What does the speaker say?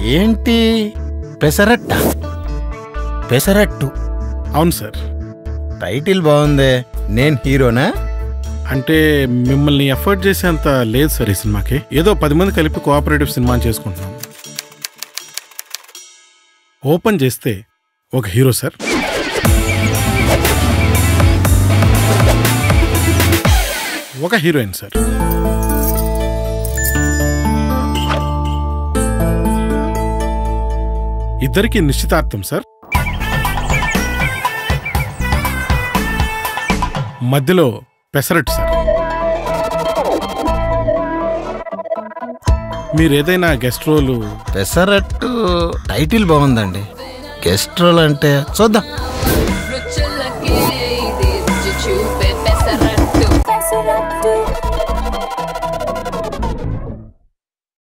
ఏంటి పెసరట్ట పెసరట్టు అవును sir title బాగుందే నేను హీరోనా అంటే మిమ్మల్ని ఎఫర్ట్ చేసేంత లేదు సార్ ఈ సినిమాకి ఏదో పది మంది కలిపి కోఆపరేటివ్ సినిమా చేసుకుంటున్నాం ఓపెన్ చేస్తే ఒక హీరో సార్ ఒక హీరోయిన్ సార్ ఇద్దరికి నిశ్చితార్థం సార్ మధ్యలో పెసరట్టు సార్ మీరు ఏదైనా గెస్ట్ రోలు పెసరట్టు టైటిల్ బాగుందండి గెస్ట్ రోల్ అంటే చూద్దాం